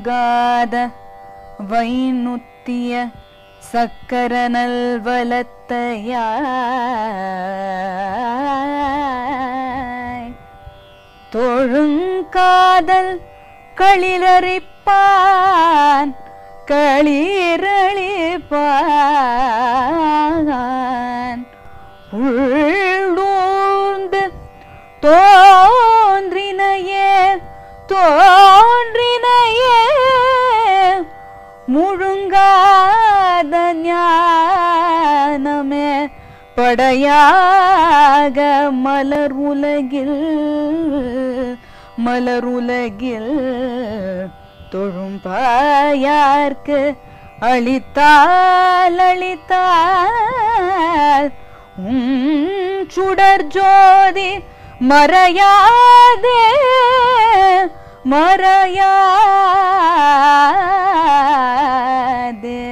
தொழுங்காத வைநுத்திய சக்கர நல்வலத்தையாய் தொழுங்காதல் களிரறிப்பான் களிரளிப்பான் உள்ளூர்ந்து தோன்றினையே தோன்றினையே முழுங்காத ஞானமே படையாக மலர் உலகில் மலர் உலகில் தொழும்பாயார்க்கு அளித்தால் அளித்தால் உம் சுடர் ஜோதி மறையாதே மறையாதே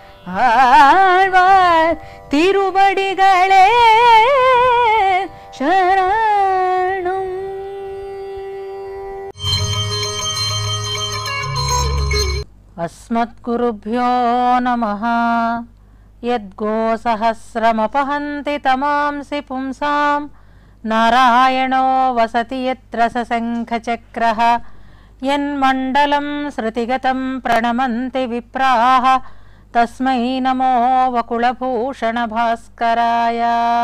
ஆழ்வார் திருவடிகளே சரணம் अस्मद्गुरुभ्यो नमः यद्गोसहस्रमपहन्ति तमांसि पुंसां नारायणो वसति यत्र सशङ्खचक्रः यन्मण्डलं श्रुतिगतं प्रणमन्ति विप्राः तस्मै नमो वकुलभूषणभास्कराय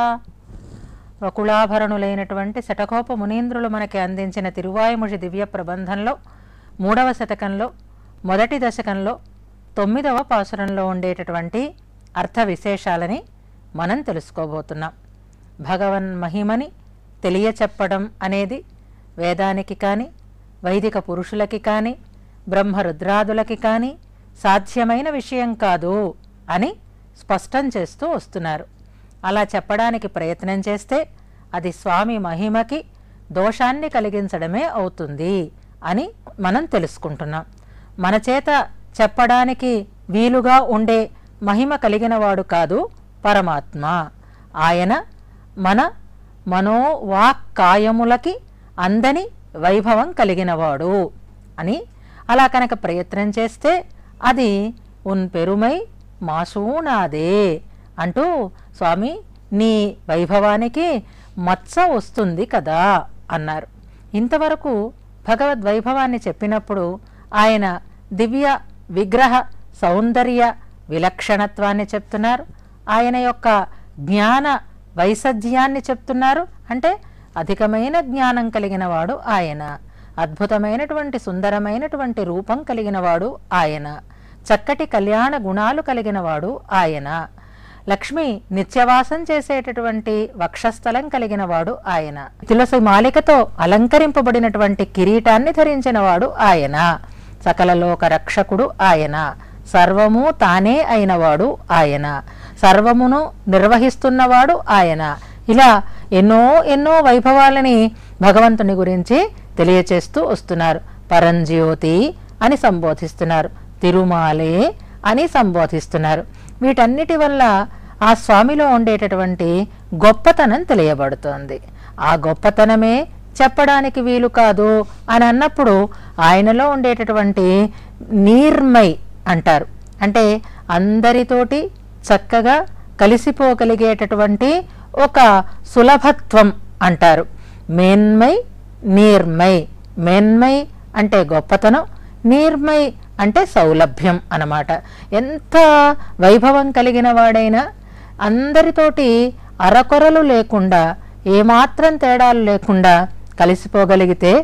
వకుళాభరణులైనటువంటి శటకోప మునీంద్రులు మనకి అందించిన తిరువాయుముషి దివ్య ప్రబంధంలో మూడవ శతకంలో మొదటి దశకంలో తొమ్మిదవ పాసురంలో ఉండేటటువంటి అర్థ విశేషాలని మనం తెలుసుకోబోతున్నాం భగవన్ మహిమని తెలియచెప్పడం అనేది వేదానికి కానీ వైదిక పురుషులకి కానీ బ్రహ్మరుద్రాదులకి కానీ సాధ్యమైన విషయం కాదు అని స్పష్టం చేస్తూ వస్తున్నారు అలా చెప్పడానికి ప్రయత్నం చేస్తే అది స్వామి మహిమకి దోషాన్ని కలిగించడమే అవుతుంది అని మనం తెలుసుకుంటున్నాం మన చేత చెప్పడానికి వీలుగా ఉండే మహిమ కలిగినవాడు కాదు పరమాత్మ ఆయన మన మనోవాక్కాయములకి అందని వైభవం కలిగినవాడు అని అలా కనుక ప్రయత్నం చేస్తే అది ఉన్ పెరుమై మాసూనాదే అంటూ స్వామి నీ వైభవానికి మత్స వస్తుంది కదా అన్నారు ఇంతవరకు భగవద్ వైభవాన్ని చెప్పినప్పుడు ఆయన దివ్య విగ్రహ సౌందర్య విలక్షణత్వాన్ని చెప్తున్నారు ఆయన యొక్క జ్ఞాన వైసధ్యాన్ని చెప్తున్నారు అంటే అధికమైన జ్ఞానం కలిగిన వాడు ఆయన అద్భుతమైనటువంటి సుందరమైనటువంటి రూపం కలిగినవాడు ఆయన చక్కటి కళ్యాణ గుణాలు కలిగినవాడు ఆయన లక్ష్మి నిత్యవాసం చేసేటటువంటి వక్షస్థలం కలిగిన వాడు ఆయన తులసి మాలికతో అలంకరింపబడినటువంటి కిరీటాన్ని ధరించినవాడు ఆయన సకల లోక రక్షకుడు ఆయన సర్వము తానే అయినవాడు ఆయన సర్వమును నిర్వహిస్తున్నవాడు ఆయన ఇలా ఎన్నో ఎన్నో వైభవాలని భగవంతుని గురించి తెలియచేస్తూ వస్తున్నారు పరంజ్యోతి అని సంబోధిస్తున్నారు తిరుమాలే అని సంబోధిస్తున్నారు వీటన్నిటి వల్ల ఆ స్వామిలో ఉండేటటువంటి గొప్పతనం తెలియబడుతోంది ఆ గొప్పతనమే చెప్పడానికి వీలు కాదు అని అన్నప్పుడు ఆయనలో ఉండేటటువంటి నీర్మై అంటారు అంటే అందరితోటి చక్కగా కలిసిపోగలిగేటటువంటి ఒక సులభత్వం అంటారు మేన్మై నీర్మై మేన్మై అంటే గొప్పతనం నీర్మై అంటే సౌలభ్యం అన్నమాట ఎంత వైభవం కలిగిన వాడైనా అందరితోటి అరకొరలు లేకుండా ఏమాత్రం తేడాలు లేకుండా కలిసిపోగలిగితే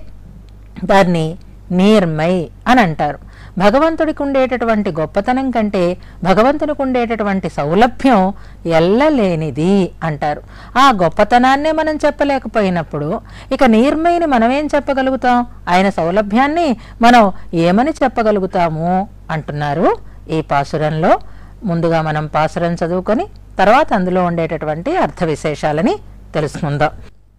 దాన్ని నీర్మై అని అంటారు భగవంతుడికి ఉండేటటువంటి గొప్పతనం కంటే భగవంతునికి ఉండేటటువంటి సౌలభ్యం ఎల్లలేనిది అంటారు ఆ గొప్పతనాన్నే మనం చెప్పలేకపోయినప్పుడు ఇక నీర్మయిని మనమేం చెప్పగలుగుతాం ఆయన సౌలభ్యాన్ని మనం ఏమని చెప్పగలుగుతాము అంటున్నారు ఈ పాసురంలో ముందుగా మనం పాసురం చదువుకొని తర్వాత అందులో ఉండేటటువంటి అర్థ విశేషాలని తెలుసుకుందాం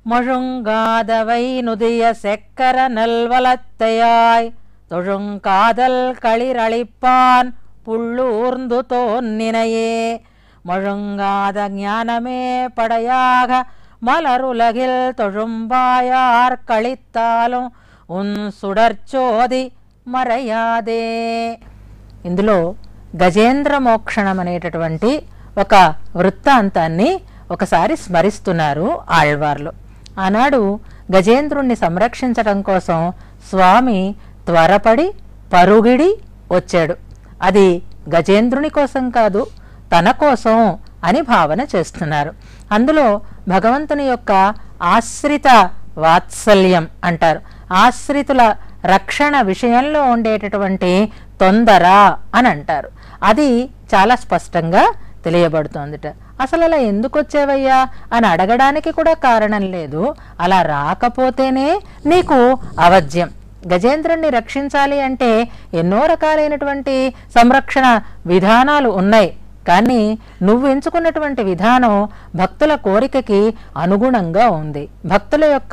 முழுங்காதவை நுதிய செக்கர நல்வலத்தையாய் தொழுங்காதல் களிரளிப்பான் புள்ளூர்ந்து தோன்னினையே முழுங்காத ஞானமே படையாக மலருலகில் தொழும்பாயார் கழித்தாலும் உன் சுடர்ச்சோதி మరయాదే ఇందులో గజేంద్ర మోక్షణం అనేటటువంటి ఒక వృత్తాంతాన్ని ఒకసారి స్మరిస్తున్నారు ఆళ్వార్లు ఆనాడు గజేంద్రుణ్ణి సంరక్షించడం కోసం స్వామి త్వరపడి పరుగిడి వచ్చాడు అది గజేంద్రుని కోసం కాదు తన కోసం అని భావన చేస్తున్నారు అందులో భగవంతుని యొక్క ఆశ్రిత వాత్సల్యం అంటారు ఆశ్రితుల రక్షణ విషయంలో ఉండేటటువంటి తొందర అని అంటారు అది చాలా స్పష్టంగా తెలియబడుతోందిట అసలు అలా ఎందుకు వచ్చేవయ్యా అని అడగడానికి కూడా కారణం లేదు అలా రాకపోతేనే నీకు అవధ్యం గజేంద్రుణ్ణి రక్షించాలి అంటే ఎన్నో రకాలైనటువంటి సంరక్షణ విధానాలు ఉన్నాయి కానీ నువ్వు ఎంచుకున్నటువంటి విధానం భక్తుల కోరికకి అనుగుణంగా ఉంది భక్తుల యొక్క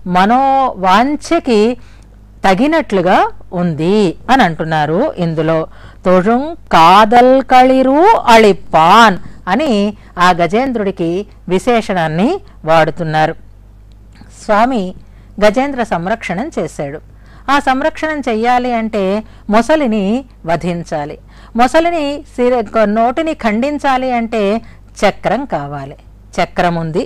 మనోవాంఛకి తగినట్లుగా ఉంది అని అంటున్నారు ఇందులో తొഴുం కాదల్ కళిరు అళిపాన్ అని ఆ గజేంద్రుడికి విశేషణాన్ని వాడుతున్నారు స్వామి గజేంద్ర సంరక్షణం చేశాడు ఆ సంరక్షణం చెయ్యాలి అంటే మొసలిని వధించాలి మొసలిని సిర నోటిని ఖండించాలి అంటే చక్రం కావాలి చక్రం ఉంది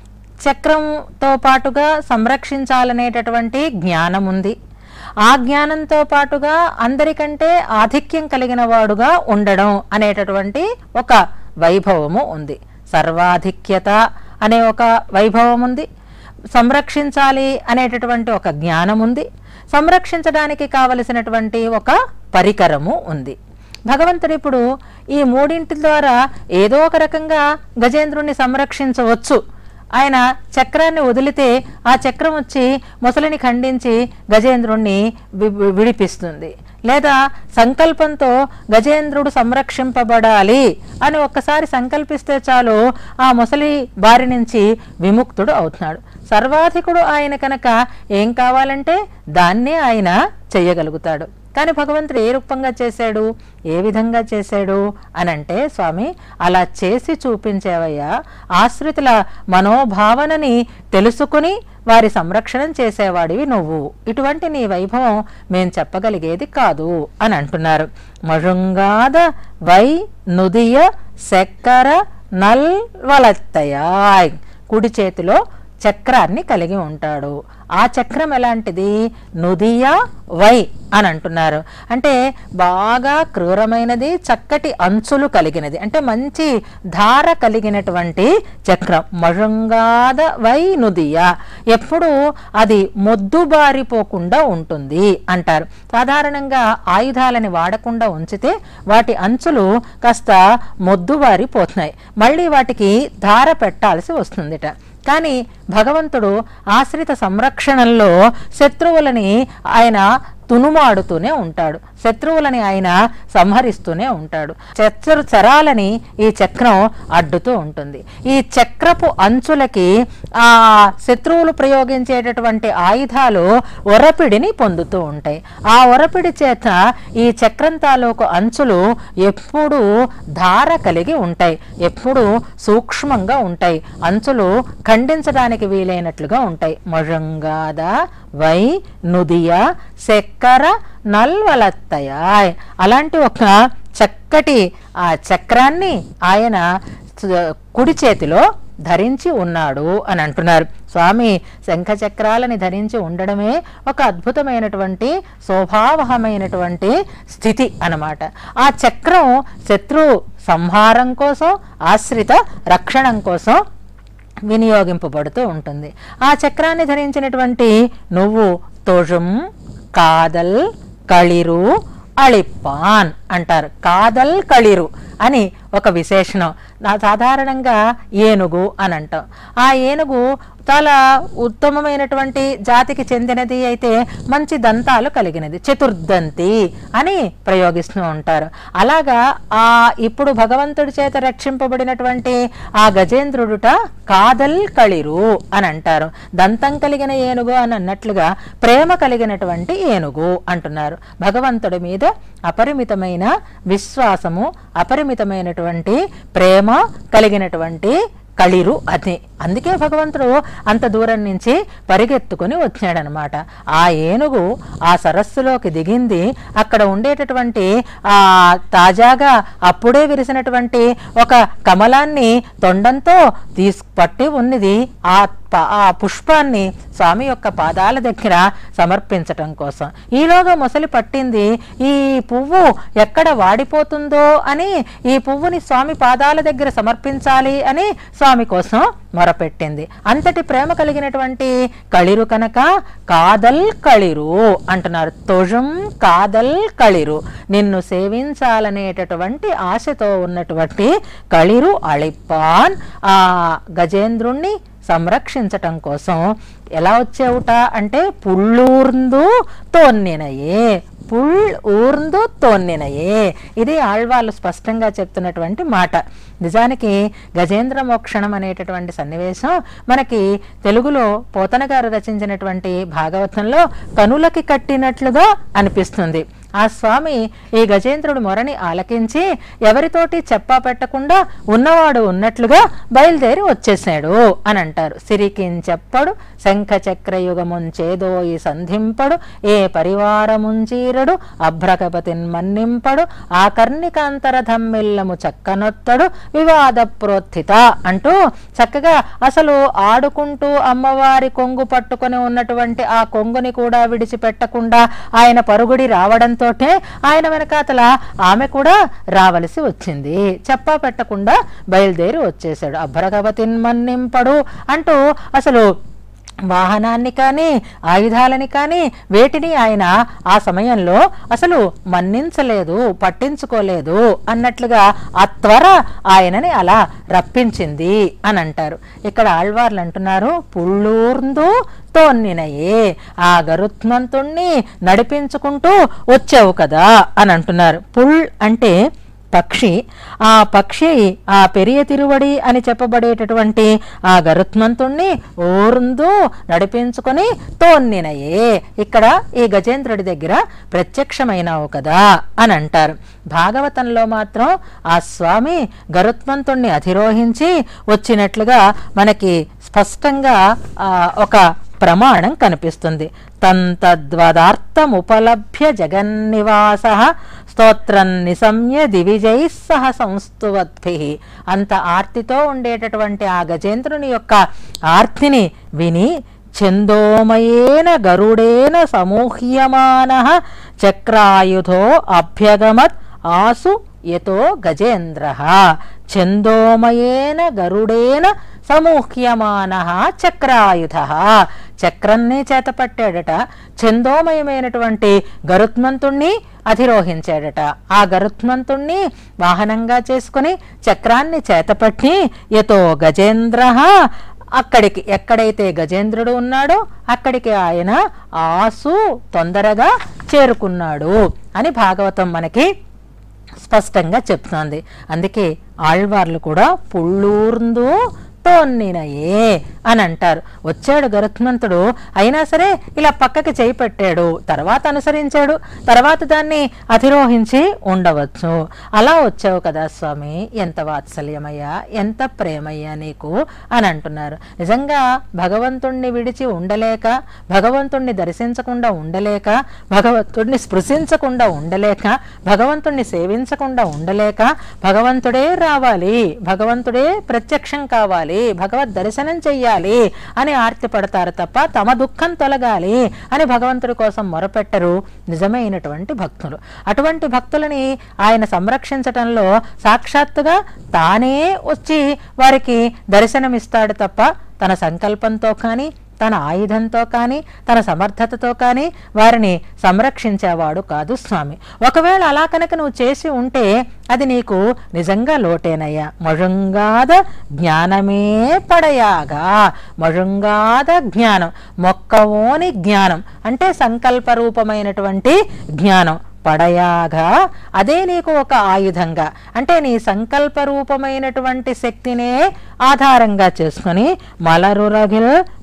చక్రంతో పాటుగా సంరక్షించాలనేటటువంటి జ్ఞానం ఉంది ఆ జ్ఞానంతో పాటుగా అందరికంటే ఆధిక్యం కలిగిన వాడుగా ఉండడం అనేటటువంటి ఒక వైభవము ఉంది సర్వాధిక్యత అనే ఒక వైభవం ఉంది సంరక్షించాలి అనేటటువంటి ఒక జ్ఞానం ఉంది సంరక్షించడానికి కావలసినటువంటి ఒక పరికరము ఉంది భగవంతుడు ఇప్పుడు ఈ మూడింటి ద్వారా ఏదో ఒక రకంగా గజేంద్రుణ్ణి సంరక్షించవచ్చు ఆయన చక్రాన్ని వదిలితే ఆ చక్రం వచ్చి మొసలిని ఖండించి గజేంద్రుణ్ణి వి- వి- విడిపిస్తుంది లేదా సంకల్పంతో గజేంద్రుడు సంరక్షింపబడాలి అని ఒక్కసారి సంకల్పిస్తే చాలు ఆ మొసలి బారి నుంచి విముక్తుడు అవుతున్నాడు సర్వాధికుడు ఆయన కనుక ఏం కావాలంటే దాన్నే ఆయన చెయ్యగలుగుతాడు కానీ భగవంతుడు ఏ రూపంగా చేశాడు ఏ విధంగా చేశాడు అని అంటే స్వామి అలా చేసి చూపించేవయ్యా ఆశ్రితుల మనోభావనని తెలుసుకుని వారి సంరక్షణం చేసేవాడివి నువ్వు ఇటువంటి నీ వైభవం మేం చెప్పగలిగేది కాదు అని అంటున్నారు మழுங்காத వై నుదియ సెక్కర నల్ వలత్తయాయ్ కుడి చేతిలో చక్రాన్ని కలిగి ఉంటాడు ఆ చక్రం ఎలాంటిది నుదియా వై అని అంటున్నారు అంటే బాగా క్రూరమైనది చక్కటి అంచులు కలిగినది అంటే మంచి ధార కలిగినటువంటి చక్రం మழுంగాద వై నుదియా ఎప్పుడు అది మొద్దుబారిపోకుండా ఉంటుంది అంటారు సాధారణంగా ఆయుధాలని వాడకుండా ఉంచితే వాటి అంచులు కాస్త మొద్దుబారిపోతున్నాయి మళ్ళీ వాటికి ధార పెట్టాల్సి వస్తుందిట కానీ భగవంతుడు ఆశ్రిత సంరక్షణలో శత్రువులని ఆయన తునుమాడుతూనే ఉంటాడు శత్రువులని ఆయన సంహరిస్తూనే ఉంటాడు శత్రు చరాలని ఈ చక్రం అడ్డుతూ ఉంటుంది ఈ చక్రపు అంచులకి ఆ శత్రువులు ప్రయోగించేటటువంటి ఆయుధాలు ఒరపిడిని పొందుతూ ఉంటాయి ఆ ఒరపిడి చేత ఈ చక్రం తాలూకు అంచులు ఎప్పుడూ ధార కలిగి ఉంటాయి ఎప్పుడు సూక్ష్మంగా ఉంటాయి అంచులు ఖండించడానికి వీలైనట్లుగా ఉంటాయి మழంగాద వై నుదియ సెక్కర నల్వలత్తయాయ్ అలాంటి ఒక చక్కటి ఆ చక్రాన్ని ఆయన స- కుడి చేతిలో ధరించి ఉన్నాడు అని అంటున్నారు స్వామి శంఖ చక్రాలని ధరించి ఉండడమే ఒక అద్భుతమైనటువంటి శోభావహమైనటువంటి స్థితి అన్నమాట ఆ చక్రం శత్రు సంహారం కోసం ఆశ్రిత రక్షణం కోసం వినియోగింపబడుతూ ఉంటుంది ఆ చక్రాన్ని ధరించినటువంటి నువ్వు తొഴുం కాదల్ కళిరు అళిప్పాన్ అంటారు కాదల్ కళిరు అని ఒక విశేషణం నా సాధారణంగా ఏనుగు అని అంటాం ఆ ఏనుగు చాలా ఉత్తమమైనటువంటి జాతికి చెందినది అయితే మంచి దంతాలు కలిగినది చతుర్దంతి అని ప్రయోగిస్తూ ఉంటారు అలాగా ఆ ఇప్పుడు భగవంతుడి చేత రక్షింపబడినటువంటి ఆ గజేంద్రుడుట కాదల్ కళిరు అని అంటారు దంతం కలిగిన ఏనుగు అని అన్నట్లుగా ప్రేమ కలిగినటువంటి ఏనుగు అంటున్నారు భగవంతుడి మీద అపరిమితమైన విశ్వాసము అపరిమితమైనటువంటి ప్రేమ కలిగినటువంటి కళిరు అది అందుకే భగవంతుడు అంత దూరం నుంచి పరిగెత్తుకొని వచ్చాడనమాట ఆ ఏనుగు ఆ సరస్సులోకి దిగింది అక్కడ ఉండేటటువంటి ఆ తాజాగా అప్పుడే విరిసినటువంటి ఒక కమలాన్ని తొండంతో తీసు పట్టి ఉన్నది ఆ ప- ఆ పుష్పాన్ని స్వామి యొక్క పాదాల దగ్గర సమర్పించటం కోసం ఈలోగా మొసలి పట్టింది ఈ పువ్వు ఎక్కడ వాడిపోతుందో అని ఈ పువ్వుని స్వామి పాదాల దగ్గర సమర్పించాలి అని స్వామి కోసం మొరపెట్టింది అంతటి ప్రేమ కలిగినటువంటి కళిరు కనుక కాదల్ కళిరు అంటున్నారు తొజం కాదల్ కళిరు నిన్ను సేవించాలనేటటువంటి ఆశతో ఉన్నటువంటి కళిరు అళిప్పాన్ ఆ గజేంద్రుణ్ణి సంరక్షించటం కోసం ఎలా వచ్చేవుట అంటే పుళ్ళూర్ందు తోన్నినయే పుల్ ఊర్ందు తోన్నినయే ఇది ఆళ్వాళ్ళు స్పష్టంగా చెప్తున్నటువంటి మాట నిజానికి గజేంద్ర మోక్షణం అనేటటువంటి సన్నివేశం మనకి తెలుగులో పోతన గారు రచించినటువంటి భాగవతంలో కనులకి కట్టినట్లుగా అనిపిస్తుంది ఆ స్వామి ఈ గజేంద్రుడు మొరని ఆలకించి ఎవరితోటి చెప్పా పెట్టకుండా ఉన్నవాడు ఉన్నట్లుగా బయలుదేరి వచ్చేసాడు అని అంటారు సిరికించెప్పడు శంఖ చక్రయుగముంచేదో ఈ సంధింపడు ఏ పరివారముంచీరడు అభ్రకపతిన్ మన్నింపడు ఆ కర్ణికాంతర ధమ్మిల్లము చక్కనొత్తడు వివాద ప్రోత్థిత అంటూ చక్కగా అసలు ఆడుకుంటూ అమ్మవారి కొంగు పట్టుకొని ఉన్నటువంటి ఆ కొంగుని కూడా విడిచిపెట్టకుండా ఆయన పరుగుడి రావడంతోటే ఆయన వెనకాతల ఆమె కూడా రావలసి వచ్చింది చెప్పా పెట్టకుండా బయలుదేరి వచ్చేసాడు అభ్రగవతిన్ మన్నింపడు అంటూ అసలు వాహనాన్ని కానీ ఆయుధాలని కానీ వేటిని ఆయన ఆ సమయంలో అసలు మన్నించలేదు పట్టించుకోలేదు అన్నట్లుగా ఆ త్వర ఆయనని అలా రప్పించింది అని అంటారు ఇక్కడ ఆళ్వార్లు అంటున్నారు పుళ్ళూర్ందు తోన్నినయే ఆ గరుత్మంతుణ్ణి నడిపించుకుంటూ వచ్చావు కదా అని అంటున్నారు పుల్ అంటే పక్షి ఆ పక్షి ఆ పెరియ తిరువడి అని చెప్పబడేటటువంటి ఆ గరుత్మంతుణ్ణి ఊర్ందు నడిపించుకొని తోన్నినయే ఇక్కడ ఈ గజేంద్రుడి దగ్గర ప్రత్యక్షమైనావు కదా అని అంటారు భాగవతంలో మాత్రం ఆ స్వామి గరుత్మంతుణ్ణి అధిరోహించి వచ్చినట్లుగా మనకి స్పష్టంగా ఆ, ఒక ప్రమాణం కనిపిస్తుంది తంతద్వదార్థముపలభ్య జగన్నివాస స్తోత్రం నిశమ్య దివిజై సహ సంస్తువద్భి అంత ఆర్తితో ఉండేటటువంటి ఆ గజేంద్రుని యొక్క ఆర్తిని విని ఛందోమయేన గరుడేన సమూహ్యమాన చక్రాయుధో అభ్యగమత్ ఆసు యతో గజేంద్ర ఛందోమయేన గరుడేన సమూహ్యమాన చక్రాయుధ చక్రాన్ని చేతపట్టాడట ఛందోమయమైనటువంటి గరుత్మంతుణ్ణి అధిరోహించాడట ఆ గరుత్మంతుణ్ణి వాహనంగా చేసుకుని చక్రాన్ని చేతపట్టి యతో గజేంద్ర అక్కడికి ఎక్కడైతే గజేంద్రుడు ఉన్నాడో అక్కడికి ఆయన ఆసు తొందరగా చేరుకున్నాడు అని భాగవతం మనకి స్పష్టంగా చెప్తోంది అందుకే ఆళ్వార్లు కూడా పుళ్ళూర్ందు తోన్నినయే అని అంటారు వచ్చాడు గరుత్మంతుడు అయినా సరే ఇలా పక్కకి చేయి పెట్టాడు తర్వాత అనుసరించాడు తర్వాత దాన్ని అధిరోహించి ఉండవచ్చు అలా వచ్చావు కదా స్వామి ఎంత వాత్సల్యమయ్యా ఎంత ప్రేమయ్యా నీకు అని అంటున్నారు నిజంగా భగవంతుణ్ణి విడిచి ఉండలేక భగవంతుణ్ణి దర్శించకుండా ఉండలేక భగవంతుణ్ణి స్పృశించకుండా ఉండలేక భగవంతుణ్ణి సేవించకుండా ఉండలేక భగవంతుడే రావాలి భగవంతుడే ప్రత్యక్షం కావాలి భగవద్ దర్శనం చెయ్యాలి అని ఆర్తి పడతారు తప్ప తమ దుఃఖం తొలగాలి అని భగవంతుడి కోసం మొరపెట్టరు నిజమైనటువంటి భక్తులు అటువంటి భక్తులని ఆయన సంరక్షించటంలో సాక్షాత్తుగా తానే వచ్చి వారికి దర్శనమిస్తాడు తప్ప తన సంకల్పంతో కానీ తన ఆయుధంతో కానీ తన సమర్థతతో కానీ వారిని సంరక్షించేవాడు కాదు స్వామి ఒకవేళ అలా కనుక నువ్వు చేసి ఉంటే అది నీకు నిజంగా లోటేనయ్యా మழுంగాద జ్ఞానమే పడయాగా మழுంగాద జ్ఞానం మొక్కవోని జ్ఞానం అంటే సంకల్ప రూపమైనటువంటి జ్ఞానం పడయాగా అదే నీకు ఒక ఆయుధంగా అంటే నీ సంకల్ప రూపమైనటువంటి శక్తినే ఆధారంగా చేసుకుని మలరురగిల్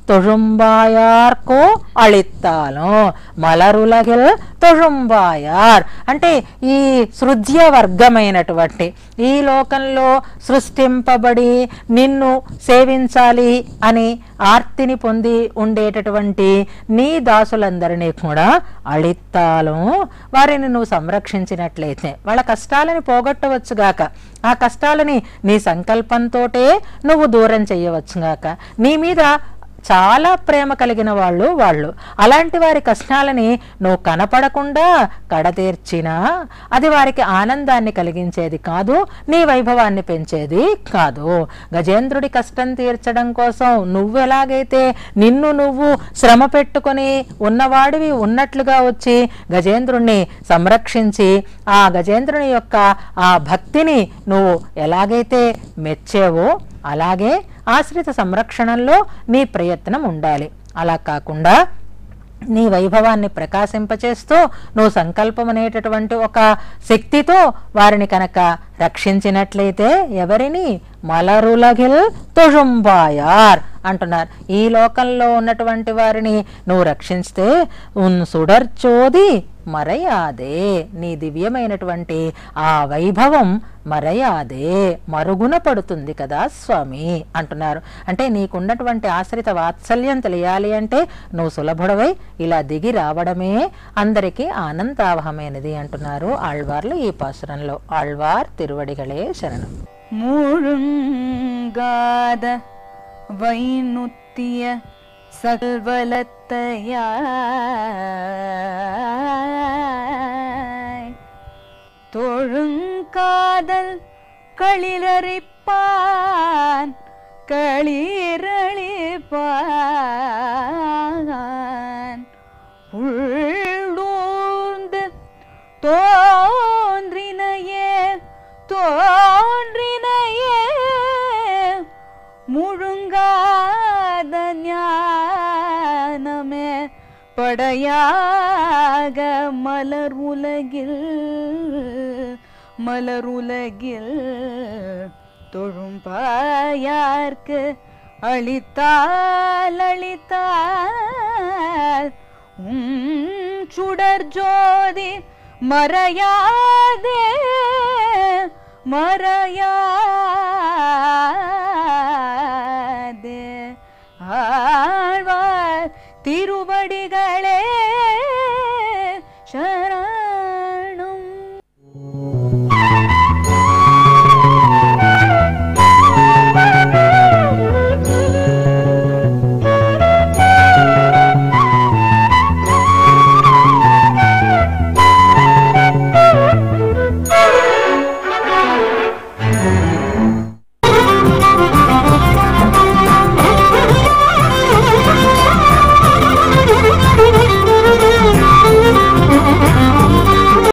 తొழுంబాయార్కో అళిత్తాலும் మలరులగిల్ తొழுంబాయార్ అంటే ఈ సృజ్య వర్గమైనటువంటి ఈ లోకంలో సృష్టింపబడి నిన్ను సేవించాలి అని ఆర్తిని పొంది ఉండేటటువంటి నీ దాసులందరినీ కూడా అళిత్తాలం వారిని నువ్వు సంరక్షించినట్లయితే వాళ్ళ కష్టాలని పోగొట్టవచ్చుగాక ఆ కష్టాలని నీ సంకల్పంతోటే నువ్వు దూరం చెయ్యవచ్చుగాక నీ మీద చాలా ప్రేమ కలిగిన వాళ్ళు వాళ్ళు అలాంటి వారి కష్టాలని నువ్వు కనపడకుండా కడతీర్చినా అది వారికి ఆనందాన్ని కలిగించేది కాదు నీ వైభవాన్ని పెంచేది కాదు గజేంద్రుడి కష్టం తీర్చడం కోసం నువ్వు ఎలాగైతే నిన్ను నువ్వు శ్రమ పెట్టుకొని ఉన్నవాడివి ఉన్నట్లుగా వచ్చి గజేంద్రుణ్ణి సంరక్షించి ఆ గజేంద్రుని యొక్క ఆ భక్తిని నువ్వు ఎలాగైతే మెచ్చేవో అలాగే ఆశ్రిత సంరక్షణలో నీ ప్రయత్నం ఉండాలి అలా కాకుండా నీ వైభవాన్ని ప్రకాశింపచేస్తూ నువ్వు సంకల్పం అనేటటువంటి ఒక శక్తితో వారిని కనుక రక్షించినట్లయితే ఎవరిని మలరులగిల్ తుజుంబాయార్ అంటున్నారు ఈ లోకంలో ఉన్నటువంటి వారిని నువ్వు రక్షిస్తే ఉన్ సుడర్చోది మరయాదే నీ దివ్యమైనటువంటి ఆ వైభవం మరయాదే మరుగున పడుతుంది కదా స్వామి అంటున్నారు అంటే నీకున్నటువంటి ఆశ్రిత వాత్సల్యం తెలియాలి అంటే నువ్వు సులభుడవై ఇలా దిగి రావడమే అందరికీ ఆనందావహమైనది అంటున్నారు ఆళ్వార్లు ఈ పాసురంలో ఆళ్వార్ తిరువడిగలే శరణం முழுங்காத வைநுத்திய சல்வலத்தையாய் தொழுங்காதல் களிரறிப்பான் களிரளிப்பான் உள்ளூர்ந்து தோன்றினையே தோன்றினையே முழுங்காத ஞானமே படையாக மலர் உலகில் மலர் உலகில் தொழும்பாயார்க்கு அளித்தால் அளித்தால் உம் சுடர் ஜோதி மறையாதே மறையாதே ஆழ்வார் திருவடிகளே